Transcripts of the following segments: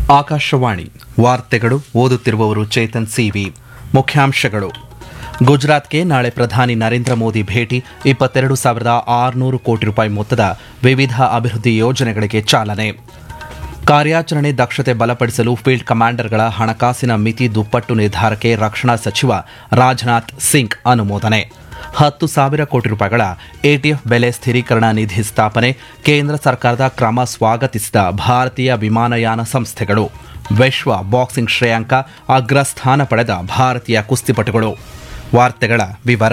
ಆಕಾಶವಾಣಿ ವಾರ್ತೆಗಳು ಓದುತ್ತಿರುವವರು ಚೇತನ್ ಸಿವಿ ಮುಖ್ಯಾಂಶಗಳು ಗುಜರಾತ್ಗೆ ನಾಳೆ ಪ್ರಧಾನಿ ನರೇಂದ್ರ ಮೋದಿ ಭೇಟಿ ಇಪ್ಪತ್ತೆರಡು ಸಾವಿರದ ಆರುನೂರು ಕೋಟಿ ರೂಪಾಯಿ ಮೊತ್ತದ ವಿವಿಧ ಅಭಿವೃದ್ಧಿ ಯೋಜನೆಗಳಿಗೆ ಚಾಲನೆ ಕಾರ್ಯಾಚರಣೆ ದಕ್ಷತೆ ಬಲಪಡಿಸಲು ಫೀಲ್ಡ್ ಕಮಾಂಡರ್ಗಳ ಹಣಕಾಸಿನ ಮಿತಿ ದುಪ್ಪಟ್ಟು ನಿರ್ಧಾರಕ್ಕೆ ರಕ್ಷಣಾ ಸಚಿವ ರಾಜನಾಥ್ ಸಿಂಗ್ ಅನುಮೋದನೆ ಹತ್ತು ಸಾವಿರ ಕೋಟಿ ರೂಪಾಯಿಗಳ ಎಟಿಎಫ್ ಬೆಲೆ ಸ್ಥಿರೀಕರಣ ನಿಧಿ ಸ್ಥಾಪನೆ ಕೇಂದ್ರ ಸರ್ಕಾರದ ಕ್ರಮ ಸ್ವಾಗತಿಸಿದ ಭಾರತೀಯ ವಿಮಾನಯಾನ ಸಂಸ್ಥೆಗಳು ವಿಶ್ವ ಬಾಕ್ಸಿಂಗ್ ಶ್ರೇಯಾಂಕ ಅಗ್ರಸ್ಥಾನ ಪಡೆದ ಭಾರತೀಯ ಕುಸ್ತಿಪಟುಗಳು ವಾರ್ತೆಗಳ ವಿವರ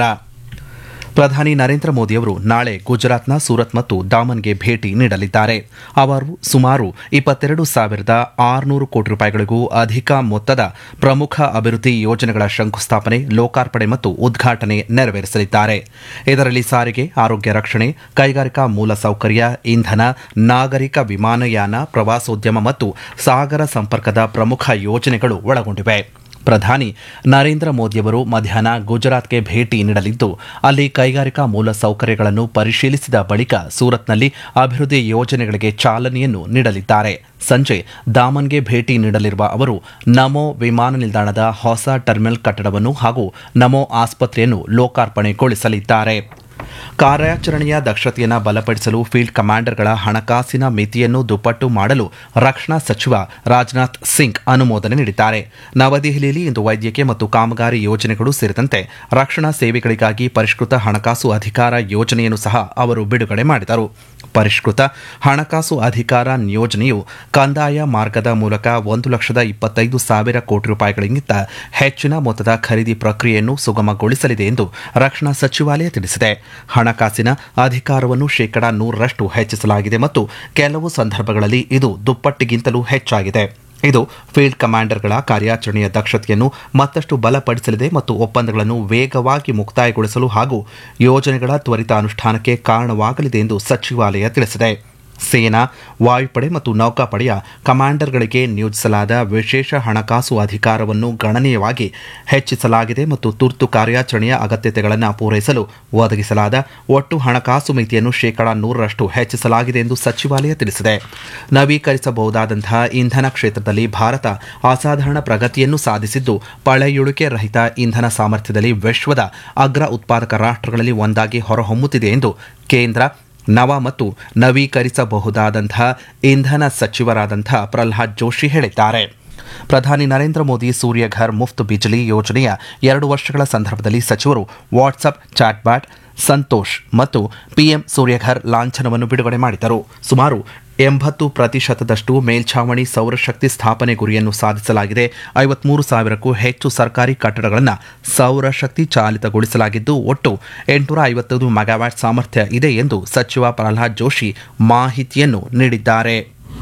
ಪ್ರಧಾನಿ ನರೇಂದ್ರ ಮೋದಿಯವರು ನಾಳೆ ಗುಜರಾತ್ನ ಸೂರತ್ ಮತ್ತು ದಾಮನ್ಗೆ ಭೇಟಿ ನೀಡಲಿದ್ದಾರೆ ಅವರು ಸುಮಾರು ಇಪ್ಪತ್ತೆರಡು ಸಾವಿರದ ಆರುನೂರು ಕೋಟಿ ರೂಪಾಯಿಗಳಿಗೂ ಅಧಿಕ ಮೊತ್ತದ ಪ್ರಮುಖ ಅಭಿವೃದ್ಧಿ ಯೋಜನೆಗಳ ಶಂಕುಸ್ಥಾಪನೆ ಲೋಕಾರ್ಪಣೆ ಮತ್ತು ಉದ್ಘಾಟನೆ ನೆರವೇರಿಸಲಿದ್ದಾರೆ ಇದರಲ್ಲಿ ಸಾರಿಗೆ ಆರೋಗ್ಯ ರಕ್ಷಣೆ ಕೈಗಾರಿಕಾ ಮೂಲಸೌಕರ್ಯ ಇಂಧನ ನಾಗರಿಕ ವಿಮಾನಯಾನ ಪ್ರವಾಸೋದ್ಯಮ ಮತ್ತು ಸಾಗರ ಸಂಪರ್ಕದ ಪ್ರಮುಖ ಯೋಜನೆಗಳು ಒಳಗೊಂಡಿವೆ ಪ್ರಧಾನಿ ನರೇಂದ್ರ ಮೋದಿಯವರು ಮಧ್ಯಾಹ್ನ ಗುಜರಾತ್ಗೆ ಭೇಟಿ ನೀಡಲಿದ್ದು ಅಲ್ಲಿ ಕೈಗಾರಿಕಾ ಮೂಲ ಸೌಕರ್ಯಗಳನ್ನು ಪರಿಶೀಲಿಸಿದ ಬಳಿಕ ಸೂರತ್ನಲ್ಲಿ ಅಭಿವೃದ್ಧಿ ಯೋಜನೆಗಳಿಗೆ ಚಾಲನೆಯನ್ನು ನೀಡಲಿದ್ದಾರೆ ಸಂಜೆ ದಾಮನ್ಗೆ ಭೇಟಿ ನೀಡಲಿರುವ ಅವರು ನಮೋ ವಿಮಾನ ನಿಲ್ದಾಣದ ಹೊಸ ಟರ್ಮಿನಲ್ ಕಟ್ಟಡವನ್ನು ಹಾಗೂ ನಮೋ ಆಸ್ಪತ್ರೆಯನ್ನು ಲೋಕಾರ್ಪಣೆಗೊಳಿಸಲಿದ್ದಾರೆ ಕಾರ್ಯಾಚರಣೆಯ ದಕ್ಷತೆಯನ್ನು ಬಲಪಡಿಸಲು ಫೀಲ್ಡ್ ಕಮಾಂಡರ್ಗಳ ಹಣಕಾಸಿನ ಮಿತಿಯನ್ನು ದುಪ್ಪಟ್ಟು ಮಾಡಲು ರಕ್ಷಣಾ ಸಚಿವ ರಾಜನಾಥ್ ಸಿಂಗ್ ಅನುಮೋದನೆ ನೀಡಿದ್ದಾರೆ ನವದೆಹಲಿಯಲ್ಲಿ ಇಂದು ವೈದ್ಯಕೀಯ ಮತ್ತು ಕಾಮಗಾರಿ ಯೋಜನೆಗಳು ಸೇರಿದಂತೆ ರಕ್ಷಣಾ ಸೇವೆಗಳಿಗಾಗಿ ಪರಿಷ್ಕೃತ ಹಣಕಾಸು ಅಧಿಕಾರ ಯೋಜನೆಯನ್ನು ಸಹ ಅವರು ಬಿಡುಗಡೆ ಮಾಡಿದರು ಪರಿಷ್ಕೃತ ಹಣಕಾಸು ಅಧಿಕಾರ ಯೋಜನೆಯು ಕಂದಾಯ ಮಾರ್ಗದ ಮೂಲಕ ಒಂದು ಲಕ್ಷದ ಇಪ್ಪತ್ತೈದು ಸಾವಿರ ಕೋಟಿ ರೂಪಾಯಿಗಳಿಗಿಂತ ಹೆಚ್ಚಿನ ಮೊತ್ತದ ಖರೀದಿ ಪ್ರಕ್ರಿಯೆಯನ್ನು ಸುಗಮಗೊಳಿಸಲಿದೆ ಎಂದು ರಕ್ಷಣಾ ಸಚಿವಾಲಯ ತಿಳಿಸಿದೆ ಹಣಕಾಸಿನ ಅಧಿಕಾರವನ್ನು ಶೇಕಡಾ ನೂರರಷ್ಟು ಹೆಚ್ಚಿಸಲಾಗಿದೆ ಮತ್ತು ಕೆಲವು ಸಂದರ್ಭಗಳಲ್ಲಿ ಇದು ದುಪ್ಪಟ್ಟಿಗಿಂತಲೂ ಹೆಚ್ಚಾಗಿದೆ ಇದು ಫೀಲ್ಡ್ ಕಮಾಂಡರ್ಗಳ ಕಾರ್ಯಾಚರಣೆಯ ದಕ್ಷತೆಯನ್ನು ಮತ್ತಷ್ಟು ಬಲಪಡಿಸಲಿದೆ ಮತ್ತು ಒಪ್ಪಂದಗಳನ್ನು ವೇಗವಾಗಿ ಮುಕ್ತಾಯಗೊಳಿಸಲು ಹಾಗೂ ಯೋಜನೆಗಳ ತ್ವರಿತ ಅನುಷ್ಠಾನಕ್ಕೆ ಕಾರಣವಾಗಲಿದೆ ಎಂದು ಸಚಿವಾಲಯ ತಿಳಿಸಿದೆ ಸೇನಾ ವಾಯುಪಡೆ ಮತ್ತು ನೌಕಾಪಡೆಯ ಕಮಾಂಡರ್ಗಳಿಗೆ ನಿಯೋಜಿಸಲಾದ ವಿಶೇಷ ಹಣಕಾಸು ಅಧಿಕಾರವನ್ನು ಗಣನೀಯವಾಗಿ ಹೆಚ್ಚಿಸಲಾಗಿದೆ ಮತ್ತು ತುರ್ತು ಕಾರ್ಯಾಚರಣೆಯ ಅಗತ್ಯತೆಗಳನ್ನು ಪೂರೈಸಲು ಒದಗಿಸಲಾದ ಒಟ್ಟು ಹಣಕಾಸು ಮಿತಿಯನ್ನು ಶೇಕಡಾ ನೂರರಷ್ಟು ಹೆಚ್ಚಿಸಲಾಗಿದೆ ಎಂದು ಸಚಿವಾಲಯ ತಿಳಿಸಿದೆ ನವೀಕರಿಸಬಹುದಾದಂತಹ ಇಂಧನ ಕ್ಷೇತ್ರದಲ್ಲಿ ಭಾರತ ಅಸಾಧಾರಣ ಪ್ರಗತಿಯನ್ನು ಸಾಧಿಸಿದ್ದು ಪಳೆಯುಳಿಕೆ ರಹಿತ ಇಂಧನ ಸಾಮರ್ಥ್ಯದಲ್ಲಿ ವಿಶ್ವದ ಅಗ್ರ ಉತ್ಪಾದಕ ರಾಷ್ಟ್ರಗಳಲ್ಲಿ ಒಂದಾಗಿ ಹೊರಹೊಮ್ಮುತ್ತಿದೆ ಎಂದು ಕೇಂದ್ರ ನವ ಮತ್ತು ನವೀಕರಿಸಬಹುದಾದಂತಹ ಇಂಧನ ಸಚಿವರಾದಂತಹ ಪ್ರಹ್ಲಾದ್ ಜೋಶಿ ಹೇಳಿದ್ದಾರೆ ಪ್ರಧಾನಿ ನರೇಂದ್ರ ಮೋದಿ ಸೂರ್ಯಘರ್ ಮುಫ್ತ್ ಬಿಜ್ಲಿ ಯೋಜನೆಯ ಎರಡು ವರ್ಷಗಳ ಸಂದರ್ಭದಲ್ಲಿ ಸಚಿವರು ವಾಟ್ಸಪ್ ಚಾಟ್ಬ್ಯಾಟ್ ಸಂತೋಷ್ ಮತ್ತು ಪಿಎಂ ಸೂರ್ಯಘರ್ ಲಾಂಛನವನ್ನು ಬಿಡುಗಡೆ ಮಾಡಿದರು ಸುಮಾರು ಎಂಬತ್ತು ಪ್ರತಿಶತದಷ್ಟು ಮೇಲ್ಛಾವಣಿ ಸೌರಶಕ್ತಿ ಸ್ಥಾಪನೆ ಗುರಿಯನ್ನು ಸಾಧಿಸಲಾಗಿದೆ ಐವತ್ಮೂರು ಸಾವಿರಕ್ಕೂ ಹೆಚ್ಚು ಸರ್ಕಾರಿ ಕಟ್ಟಡಗಳನ್ನು ಸೌರಶಕ್ತಿ ಚಾಲಿತಗೊಳಿಸಲಾಗಿದ್ದು ಒಟ್ಟು ಎಂಟುನೂರ ಐವತ್ತೈದು ಮೆಗಾವ್ಯಾಟ್ ಸಾಮರ್ಥ್ಯ ಇದೆ ಎಂದು ಸಚಿವ ಪ್ರಹ್ಲಾದ್ ಜೋಶಿ ಮಾಹಿತಿಯನ್ನು ನೀಡಿದ್ದಾರೆ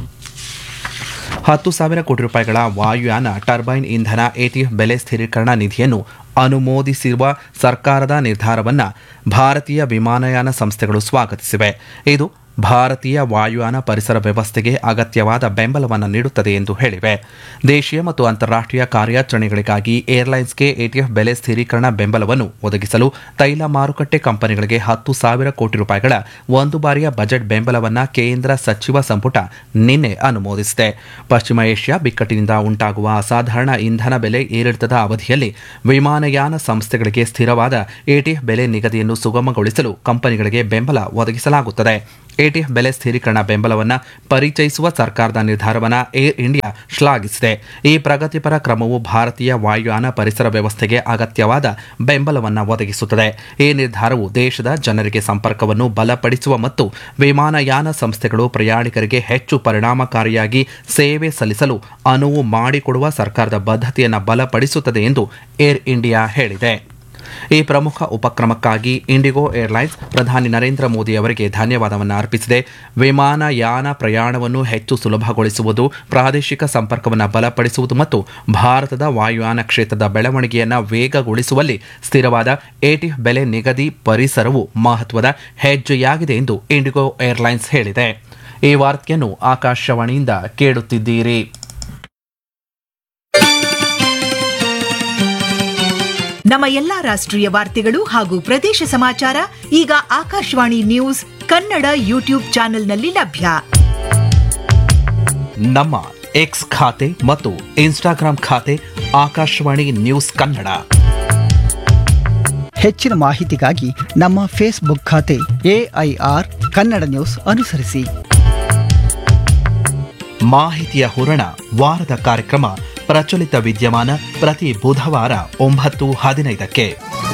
ಹತ್ತು ಸಾವಿರ ಕೋಟಿ ರೂಪಾಯಿಗಳ ವಾಯುಯಾನ ಟರ್ಬೈನ್ ಇಂಧನ ಎಟಿಎಫ್ ಬೆಲೆ ಸ್ಥಿರೀಕರಣ ನಿಧಿಯನ್ನು ಅನುಮೋದಿಸಿರುವ ಸರ್ಕಾರದ ನಿರ್ಧಾರವನ್ನು ಭಾರತೀಯ ವಿಮಾನಯಾನ ಸಂಸ್ಥೆಗಳು ಸ್ವಾಗತಿಸಿವೆ ಇದು ಭಾರತೀಯ ವಾಯುಯಾನ ಪರಿಸರ ವ್ಯವಸ್ಥೆಗೆ ಅಗತ್ಯವಾದ ಬೆಂಬಲವನ್ನು ನೀಡುತ್ತದೆ ಎಂದು ಹೇಳಿವೆ ದೇಶೀಯ ಮತ್ತು ಅಂತಾರಾಷ್ಟ್ರೀಯ ಕಾರ್ಯಾಚರಣೆಗಳಿಗಾಗಿ ಏರ್ಲೈನ್ಸ್ಗೆ ಎಟಿಎಫ್ ಬೆಲೆ ಸ್ಥಿರೀಕರಣ ಬೆಂಬಲವನ್ನು ಒದಗಿಸಲು ತೈಲ ಮಾರುಕಟ್ಟೆ ಕಂಪನಿಗಳಿಗೆ ಹತ್ತು ಸಾವಿರ ಕೋಟಿ ರೂಪಾಯಿಗಳ ಒಂದು ಬಾರಿಯ ಬಜೆಟ್ ಬೆಂಬಲವನ್ನು ಕೇಂದ್ರ ಸಚಿವ ಸಂಪುಟ ನಿನ್ನೆ ಅನುಮೋದಿಸಿದೆ ಪಶ್ಚಿಮ ಏಷ್ಯಾ ಬಿಕ್ಕಟ್ಟಿನಿಂದ ಉಂಟಾಗುವ ಅಸಾಧಾರಣ ಇಂಧನ ಬೆಲೆ ಏರಿಳಿತದ ಅವಧಿಯಲ್ಲಿ ವಿಮಾನಯಾನ ಸಂಸ್ಥೆಗಳಿಗೆ ಸ್ಥಿರವಾದ ಎಟಿಎಫ್ ಬೆಲೆ ನಿಗದಿಯನ್ನು ಸುಗಮಗೊಳಿಸಲು ಕಂಪನಿಗಳಿಗೆ ಬೆಂಬಲ ಒದಗಿಸಲಾಗುತ್ತದೆ ಎಟಿಎಫ್ ಬೆಲೆ ಸ್ಥಿರೀಕರಣ ಬೆಂಬಲವನ್ನು ಪರಿಚಯಿಸುವ ಸರ್ಕಾರದ ನಿರ್ಧಾರವನ್ನು ಏರ್ ಇಂಡಿಯಾ ಶ್ಲಾಘಿಸಿದೆ ಈ ಪ್ರಗತಿಪರ ಕ್ರಮವು ಭಾರತೀಯ ವಾಯುಯಾನ ಪರಿಸರ ವ್ಯವಸ್ಥೆಗೆ ಅಗತ್ಯವಾದ ಬೆಂಬಲವನ್ನು ಒದಗಿಸುತ್ತದೆ ಈ ನಿರ್ಧಾರವು ದೇಶದ ಜನರಿಗೆ ಸಂಪರ್ಕವನ್ನು ಬಲಪಡಿಸುವ ಮತ್ತು ವಿಮಾನಯಾನ ಸಂಸ್ಥೆಗಳು ಪ್ರಯಾಣಿಕರಿಗೆ ಹೆಚ್ಚು ಪರಿಣಾಮಕಾರಿಯಾಗಿ ಸೇವೆ ಸಲ್ಲಿಸಲು ಅನುವು ಮಾಡಿಕೊಡುವ ಸರ್ಕಾರದ ಬದ್ಧತೆಯನ್ನು ಬಲಪಡಿಸುತ್ತದೆ ಎಂದು ಏರ್ ಇಂಡಿಯಾ ಹೇಳಿದೆ ಈ ಪ್ರಮುಖ ಉಪಕ್ರಮಕ್ಕಾಗಿ ಇಂಡಿಗೋ ಏರ್ಲೈನ್ಸ್ ಪ್ರಧಾನಿ ನರೇಂದ್ರ ಮೋದಿ ಅವರಿಗೆ ಧನ್ಯವಾದವನ್ನು ಅರ್ಪಿಸಿದೆ ವಿಮಾನಯಾನ ಪ್ರಯಾಣವನ್ನು ಹೆಚ್ಚು ಸುಲಭಗೊಳಿಸುವುದು ಪ್ರಾದೇಶಿಕ ಸಂಪರ್ಕವನ್ನು ಬಲಪಡಿಸುವುದು ಮತ್ತು ಭಾರತದ ವಾಯುಯಾನ ಕ್ಷೇತ್ರದ ಬೆಳವಣಿಗೆಯನ್ನು ವೇಗಗೊಳಿಸುವಲ್ಲಿ ಸ್ಥಿರವಾದ ಎಟಿಎಫ್ ಬೆಲೆ ನಿಗದಿ ಪರಿಸರವು ಮಹತ್ವದ ಹೆಜ್ಜೆಯಾಗಿದೆ ಎಂದು ಇಂಡಿಗೋ ಏರ್ಲೈನ್ಸ್ ಹೇಳಿದೆ ಈ ವಾರ್ತೆಯನ್ನು ಆಕಾಶವಾಣಿಯಿಂದ ಕೇಳುತ್ತಿದ್ದೀರಿ ನಮ್ಮ ಎಲ್ಲಾ ರಾಷ್ಟ್ರೀಯ ವಾರ್ತೆಗಳು ಹಾಗೂ ಪ್ರದೇಶ ಸಮಾಚಾರ ಈಗ ಆಕಾಶವಾಣಿ ನ್ಯೂಸ್ ಕನ್ನಡ ಯೂಟ್ಯೂಬ್ ಚಾನೆಲ್ನಲ್ಲಿ ಲಭ್ಯ ನಮ್ಮ ಎಕ್ಸ್ ಖಾತೆ ಮತ್ತು ಇನ್ಸ್ಟಾಗ್ರಾಂ ಖಾತೆ ಆಕಾಶವಾಣಿ ನ್ಯೂಸ್ ಕನ್ನಡ ಹೆಚ್ಚಿನ ಮಾಹಿತಿಗಾಗಿ ನಮ್ಮ ಫೇಸ್ಬುಕ್ ಖಾತೆ ಎಐಆರ್ ಕನ್ನಡ ನ್ಯೂಸ್ ಅನುಸರಿಸಿ ಮಾಹಿತಿಯ ಹೂರಣ ವಾರದ ಕಾರ್ಯಕ್ರಮ ಪ್ರಚಲಿತ ವಿದ್ಯಮಾನ ಪ್ರತಿ ಬುಧವಾರ ಒಂಬತ್ತು ಹದಿನೈದಕ್ಕೆ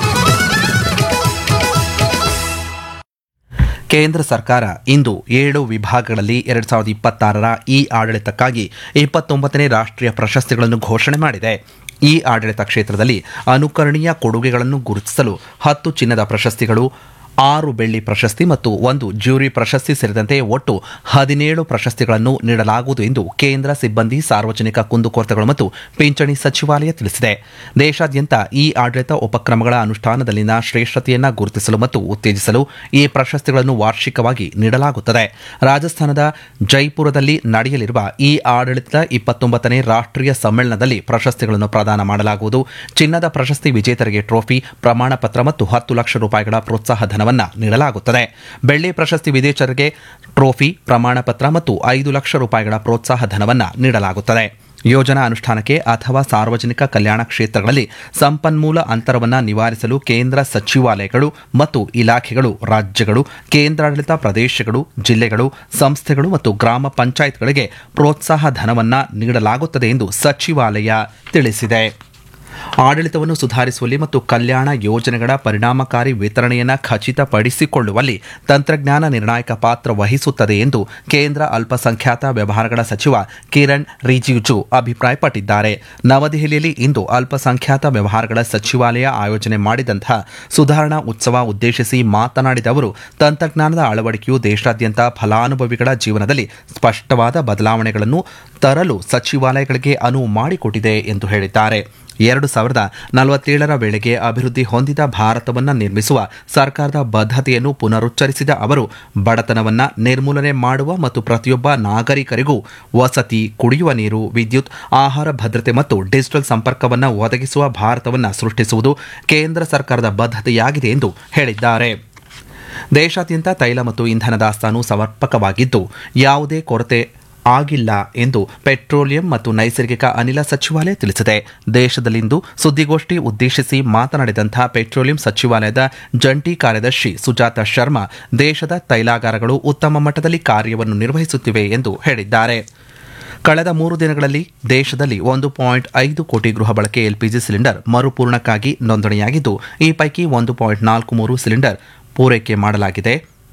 ಕೇಂದ್ರ ಸರ್ಕಾರ ಇಂದು ಏಳು ವಿಭಾಗಗಳಲ್ಲಿ ಎರಡ್ ಸಾವಿರದ ಇಪ್ಪತ್ತಾರರ ಇ ಆಡಳಿತಕ್ಕಾಗಿ ಇಪ್ಪತ್ತೊಂಬತ್ತನೇ ರಾಷ್ಟ್ರೀಯ ಪ್ರಶಸ್ತಿಗಳನ್ನು ಘೋಷಣೆ ಮಾಡಿದೆ ಈ ಆಡಳಿತ ಕ್ಷೇತ್ರದಲ್ಲಿ ಅನುಕರಣೀಯ ಕೊಡುಗೆಗಳನ್ನು ಗುರುತಿಸಲು ಹತ್ತು ಚಿನ್ನದ ಪ್ರಶಸ್ತಿಗಳು ಆರು ಬೆಳ್ಳಿ ಪ್ರಶಸ್ತಿ ಮತ್ತು ಒಂದು ಜ್ಯೂರಿ ಪ್ರಶಸ್ತಿ ಸೇರಿದಂತೆ ಒಟ್ಟು ಹದಿನೇಳು ಪ್ರಶಸ್ತಿಗಳನ್ನು ನೀಡಲಾಗುವುದು ಎಂದು ಕೇಂದ್ರ ಸಿಬ್ಬಂದಿ ಸಾರ್ವಜನಿಕ ಕುಂದುಕೊರತೆಗಳು ಮತ್ತು ಪಿಂಚಣಿ ಸಚಿವಾಲಯ ತಿಳಿಸಿದೆ ದೇಶಾದ್ಯಂತ ಈ ಆಡಳಿತ ಉಪಕ್ರಮಗಳ ಅನುಷ್ಠಾನದಲ್ಲಿನ ಶ್ರೇಷ್ಠತೆಯನ್ನು ಗುರುತಿಸಲು ಮತ್ತು ಉತ್ತೇಜಿಸಲು ಈ ಪ್ರಶಸ್ತಿಗಳನ್ನು ವಾರ್ಷಿಕವಾಗಿ ನೀಡಲಾಗುತ್ತದೆ ರಾಜಸ್ಥಾನದ ಜೈಪುರದಲ್ಲಿ ನಡೆಯಲಿರುವ ಈ ಆಡಳಿತದ ಇಪ್ಪತ್ತೊಂಬತ್ತನೇ ರಾಷ್ಟ್ರೀಯ ಸಮ್ಮೇಳನದಲ್ಲಿ ಪ್ರಶಸ್ತಿಗಳನ್ನು ಪ್ರದಾನ ಮಾಡಲಾಗುವುದು ಚಿನ್ನದ ಪ್ರಶಸ್ತಿ ವಿಜೇತರಿಗೆ ಟ್ರೋಫಿ ಪ್ರಮಾಣ ಪತ್ರ ಮತ್ತು ಹತ್ತು ಲಕ್ಷ ರೂಪಾಯಿಗಳ ಪ್ರೋತ್ಸಾಹ ಧನವನ್ನು ನೀಡಲಾಗುತ್ತದೆ ಬೆಳ್ಳಿ ಪ್ರಶಸ್ತಿ ವಿಜೇತರಿಗೆ ಟ್ರೋಫಿ ಪ್ರಮಾಣ ಪತ್ರ ಮತ್ತು ಐದು ಲಕ್ಷ ರೂಪಾಯಿಗಳ ಪ್ರೋತ್ಸಾಹ ಧನವನ್ನು ನೀಡಲಾಗುತ್ತದೆ ಯೋಜನಾ ಅನುಷ್ಠಾನಕ್ಕೆ ಅಥವಾ ಸಾರ್ವಜನಿಕ ಕಲ್ಯಾಣ ಕ್ಷೇತ್ರಗಳಲ್ಲಿ ಸಂಪನ್ಮೂಲ ಅಂತರವನ್ನು ನಿವಾರಿಸಲು ಕೇಂದ್ರ ಸಚಿವಾಲಯಗಳು ಮತ್ತು ಇಲಾಖೆಗಳು ರಾಜ್ಯಗಳು ಕೇಂದ್ರಾಡಳಿತ ಪ್ರದೇಶಗಳು ಜಿಲ್ಲೆಗಳು ಸಂಸ್ಥೆಗಳು ಮತ್ತು ಗ್ರಾಮ ಪಂಚಾಯತ್ಗಳಿಗೆ ಪ್ರೋತ್ಸಾಹ ಧನವನ್ನು ನೀಡಲಾಗುತ್ತದೆ ಎಂದು ಸಚಿವಾಲಯ ತಿಳಿಸಿದೆ ಆಡಳಿತವನ್ನು ಸುಧಾರಿಸುವಲ್ಲಿ ಮತ್ತು ಕಲ್ಯಾಣ ಯೋಜನೆಗಳ ಪರಿಣಾಮಕಾರಿ ವಿತರಣೆಯನ್ನು ಖಚಿತಪಡಿಸಿಕೊಳ್ಳುವಲ್ಲಿ ತಂತ್ರಜ್ಞಾನ ನಿರ್ಣಾಯಕ ಪಾತ್ರ ವಹಿಸುತ್ತದೆ ಎಂದು ಕೇಂದ್ರ ಅಲ್ಪಸಂಖ್ಯಾತ ವ್ಯವಹಾರಗಳ ಸಚಿವ ಕಿರಣ್ ರಿಜಿಜು ಅಭಿಪ್ರಾಯಪಟ್ಟಿದ್ದಾರೆ ನವದೆಹಲಿಯಲ್ಲಿ ಇಂದು ಅಲ್ಪಸಂಖ್ಯಾತ ವ್ಯವಹಾರಗಳ ಸಚಿವಾಲಯ ಆಯೋಜನೆ ಮಾಡಿದಂತಹ ಸುಧಾರಣಾ ಉತ್ಸವ ಉದ್ದೇಶಿಸಿ ಮಾತನಾಡಿದ ಅವರು ತಂತ್ರಜ್ಞಾನದ ಅಳವಡಿಕೆಯು ದೇಶಾದ್ಯಂತ ಫಲಾನುಭವಿಗಳ ಜೀವನದಲ್ಲಿ ಸ್ಪಷ್ಟವಾದ ಬದಲಾವಣೆಗಳನ್ನು ತರಲು ಸಚಿವಾಲಯಗಳಿಗೆ ಅನುವು ಮಾಡಿಕೊಟ್ಟಿದೆ ಎಂದು ಹೇಳಿದ್ದಾರೆ ಎರಡು ಸಾವಿರದ ನಲವತ್ತೇಳರ ವೇಳೆಗೆ ಅಭಿವೃದ್ಧಿ ಹೊಂದಿದ ಭಾರತವನ್ನು ನಿರ್ಮಿಸುವ ಸರ್ಕಾರದ ಬದ್ಧತೆಯನ್ನು ಪುನರುಚ್ಚರಿಸಿದ ಅವರು ಬಡತನವನ್ನು ನಿರ್ಮೂಲನೆ ಮಾಡುವ ಮತ್ತು ಪ್ರತಿಯೊಬ್ಬ ನಾಗರಿಕರಿಗೂ ವಸತಿ ಕುಡಿಯುವ ನೀರು ವಿದ್ಯುತ್ ಆಹಾರ ಭದ್ರತೆ ಮತ್ತು ಡಿಜಿಟಲ್ ಸಂಪರ್ಕವನ್ನು ಒದಗಿಸುವ ಭಾರತವನ್ನು ಸೃಷ್ಟಿಸುವುದು ಕೇಂದ್ರ ಸರ್ಕಾರದ ಬದ್ಧತೆಯಾಗಿದೆ ಎಂದು ಹೇಳಿದ್ದಾರೆ ದೇಶಾದ್ಯಂತ ತೈಲ ಮತ್ತು ಇಂಧನ ದಾಸ್ತಾನು ಸಮರ್ಪಕವಾಗಿದ್ದು ಯಾವುದೇ ಕೊರತೆ ಆಗಿಲ್ಲ ಎಂದು ಪೆಟ್ರೋಲಿಯಂ ಮತ್ತು ನೈಸರ್ಗಿಕ ಅನಿಲ ಸಚಿವಾಲಯ ತಿಳಿಸಿದೆ ದೇಶದಲ್ಲಿಂದು ಸುದ್ದಿಗೋಷ್ಠಿ ಉದ್ದೇಶಿಸಿ ಮಾತನಾಡಿದಂತಹ ಪೆಟ್ರೋಲಿಯಂ ಸಚಿವಾಲಯದ ಜಂಟಿ ಕಾರ್ಯದರ್ಶಿ ಸುಜಾತ ಶರ್ಮಾ ದೇಶದ ತೈಲಾಗಾರಗಳು ಉತ್ತಮ ಮಟ್ಟದಲ್ಲಿ ಕಾರ್ಯವನ್ನು ನಿರ್ವಹಿಸುತ್ತಿವೆ ಎಂದು ಹೇಳಿದ್ದಾರೆ ಕಳೆದ ಮೂರು ದಿನಗಳಲ್ಲಿ ದೇಶದಲ್ಲಿ ಒಂದು ಪಾಯಿಂಟ್ ಐದು ಕೋಟಿ ಗೃಹ ಬಳಕೆ ಎಲ್ಪಿಜಿ ಸಿಲಿಂಡರ್ ಮರುಪೂರಣಕ್ಕಾಗಿ ನೋಂದಣಿಯಾಗಿದ್ದು ಈ ಪೈಕಿ ಒಂದು ಪಾಯಿಂಟ್ ನಾಲ್ಕು ಮೂರು ಸಿಲಿಂಡರ್ ಪೂರೈಕೆ ಮಾಡಲಾಗಿದೆ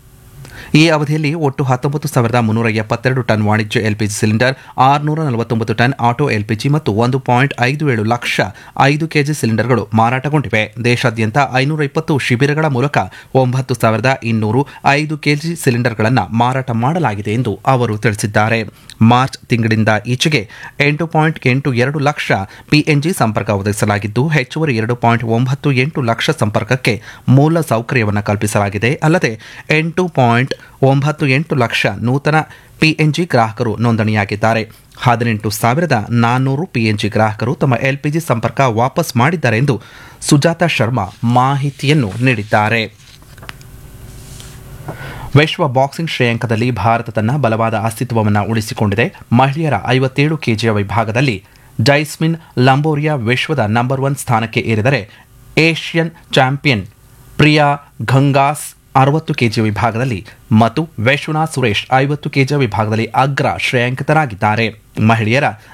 ಈ ಅವಧಿಯಲ್ಲಿ ಒಟ್ಟು ಹತ್ತೊಂಬತ್ತು ಸಾವಿರದ ಮುನ್ನೂರ ಎಪ್ಪತ್ತೆರಡು ಟನ್ ವಾಣಿಜ್ಯ ಎಲ್ಪಿಜಿ ಸಿಲಿಂಡರ್ ಆರುನೂರ ನಲವತ್ತೊಂಬತ್ತು ಟನ್ ಆಟೋ ಎಲ್ಪಿಜಿ ಮತ್ತು ಒಂದು ಪಾಯಿಂಟ್ ಐದು ಏಳು ಲಕ್ಷ ಐದು ಕೆಜಿ ಸಿಲಿಂಡರ್ಗಳು ಮಾರಾಟಗೊಂಡಿವೆ ದೇಶಾದ್ಯಂತ ಐನೂರ ಇಪ್ಪತ್ತು ಶಿಬಿರಗಳ ಮೂಲಕ ಒಂಬತ್ತು ಸಾವಿರದ ಇನ್ನೂರು ಐದು ಕೆಜಿ ಸಿಲಿಂಡರ್ಗಳನ್ನು ಮಾರಾಟ ಮಾಡಲಾಗಿದೆ ಎಂದು ಅವರು ತಿಳಿಸಿದ್ದಾರೆ ಮಾರ್ಚ್ ತಿಂಗಳಿಂದ ಈಚೆಗೆ ಎಂಟು ಪಾಯಿಂಟ್ ಎಂಟು ಎರಡು ಲಕ್ಷ ಪಿಎನ್ಜಿ ಸಂಪರ್ಕ ಒದಗಿಸಲಾಗಿದ್ದು ಹೆಚ್ಚುವರಿ ಎರಡು ಪಾಯಿಂಟ್ ಒಂಬತ್ತು ಎಂಟು ಲಕ್ಷ ಸಂಪರ್ಕಕ್ಕೆ ಮೂಲ ಸೌಕರ್ಯವನ್ನು ಕಲ್ಪಿಸಲಾಗಿದೆ ಅಲ್ಲದೆ ಎಂಟು ಪಾಯಿಂಟ್ ಒಂಬತ್ತು ಎಂಟು ಲಕ್ಷ ನೂತನ ಪಿಎನ್ಜಿ ಗ್ರಾಹಕರು ನೋಂದಣಿಯಾಗಿದ್ದಾರೆ ಹದಿನೆಂಟು ಸಾವಿರದ ನಾನ್ನೂರು ಪಿಎನ್ಜಿ ಗ್ರಾಹಕರು ತಮ್ಮ ಎಲ್ಪಿಜಿ ಸಂಪರ್ಕ ವಾಪಸ್ ಮಾಡಿದ್ದಾರೆ ಎಂದು ಸುಜಾತ ಶರ್ಮಾ ಮಾಹಿತಿಯನ್ನು ನೀಡಿದ್ದಾರೆ ವಿಶ್ವ ಬಾಕ್ಸಿಂಗ್ ಶ್ರೇಯಾಂಕದಲ್ಲಿ ಭಾರತ ತನ್ನ ಬಲವಾದ ಅಸ್ತಿತ್ವವನ್ನು ಉಳಿಸಿಕೊಂಡಿದೆ ಮಹಿಳೆಯರ ಐವತ್ತೇಳು ಕೆಜಿಯ ವಿಭಾಗದಲ್ಲಿ ಜೈಸ್ಮಿನ್ ಲಂಬೋರಿಯಾ ವಿಶ್ವದ ನಂಬರ್ ಒನ್ ಸ್ಥಾನಕ್ಕೆ ಏರಿದರೆ ಏಷ್ಯನ್ ಚಾಂಪಿಯನ್ ಪ್ರಿಯಾ ಘಂಗಾಸ್ ಅರವತ್ತು ಕೆಜಿ ವಿಭಾಗದಲ್ಲಿ ಮತ್ತು ವಿಶ್ವನಾಥ್ ಸುರೇಶ್ ಐವತ್ತು ಕೆಜಿ ವಿಭಾಗದಲ್ಲಿ ಅಗ್ರ ಶ್ರೇಯಾಂಕಿತರಾಗಿದ್ದಾರೆ ಮಹಿಳೆಯರ